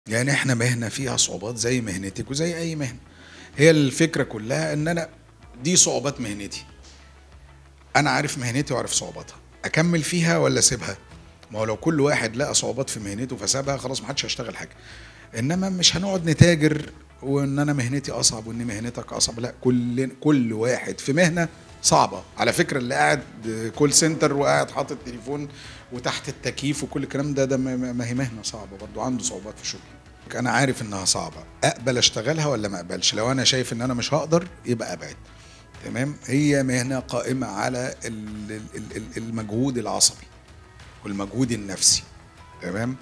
يعني احنا مهنه فيها صعوبات زي مهنتك وزي اي مهنه هي الفكره كلها ان انا دي صعوبات مهنتي انا عارف مهنتي وعارف صعوباتها اكمل فيها ولا اسيبها ما هو لو كل واحد لقى صعوبات في مهنته فسابها خلاص ما حدش هيشتغل حاجه انما مش هنقعد نتاجر وان انا مهنتي اصعب وان مهنتك اصعب لا كل كل واحد في مهنه صعبه على فكره اللي قاعد كول سنتر وقاعد حاطط تليفون وتحت التكييف وكل الكلام ده ده ما ما هي مهنه صعبه برضو عنده صعوبات في شغله انا عارف انها صعبه اقبل اشتغلها ولا ما اقبلش لو انا شايف ان انا مش هقدر يبقى ابعد تمام هي مهنه قائمه على ال- ال- ال- المجهود العصبي والمجهود النفسي تمام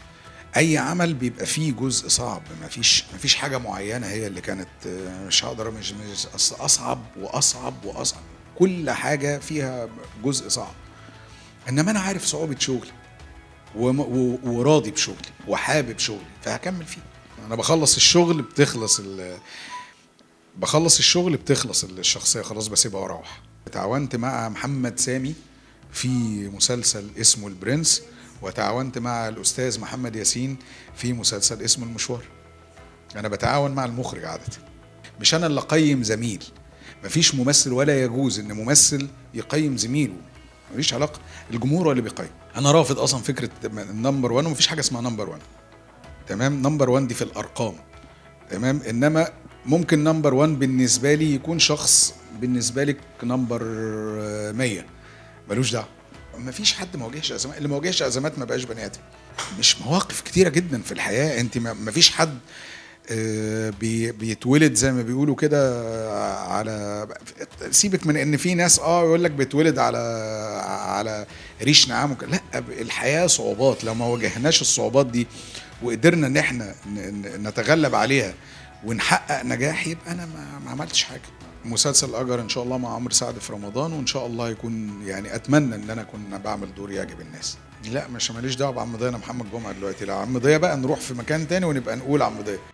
اي عمل بيبقى فيه جزء صعب ما فيش ما فيش حاجه معينه هي اللي كانت آه، مش هقدر مش, مش أص- اصعب واصعب واصعب كل حاجه فيها جزء صعب انما انا عارف صعوبه شغلي وم- و- وراضي بشغلي وحابب شغلي فهكمل فيه انا بخلص الشغل بتخلص ال- بخلص الشغل بتخلص الشخصيه خلاص بسيبها واروح تعاونت مع محمد سامي في مسلسل اسمه البرنس وتعاونت مع الاستاذ محمد ياسين في مسلسل اسمه المشوار انا بتعاون مع المخرج عاده مش انا اللي اقيم زميل مفيش ممثل ولا يجوز ان ممثل يقيم زميله مفيش علاقه الجمهور هو اللي بيقيم انا رافض اصلا فكره النمبر 1 ومفيش حاجه اسمها نمبر 1 تمام نمبر 1 دي في الارقام تمام انما ممكن نمبر 1 بالنسبه لي يكون شخص بالنسبه لك نمبر 100 ملوش دعوه مفيش حد ما واجهش ازمات اللي ما واجهش ازمات ما بقاش بني ادم مش مواقف كتيره جدا في الحياه انت ما مفيش حد آه، بي- بيتولد زي ما بيقولوا كده على سيبك من ان في ناس اه يقول لك بيتولد على على ريش نعام وكده. لا الحياه صعوبات لو ما واجهناش الصعوبات دي وقدرنا ان احنا ن- ن- نتغلب عليها ونحقق نجاح يبقى انا ما, ما عملتش حاجه مسلسل اجر ان شاء الله مع عمرو سعد في رمضان وان شاء الله يكون يعني اتمنى ان انا اكون بعمل دور يعجب الناس لا مش ماليش دعوه بعم ضياء انا محمد جمعه دلوقتي لو عم ضياء بقى نروح في مكان تاني ونبقى نقول عم ضياء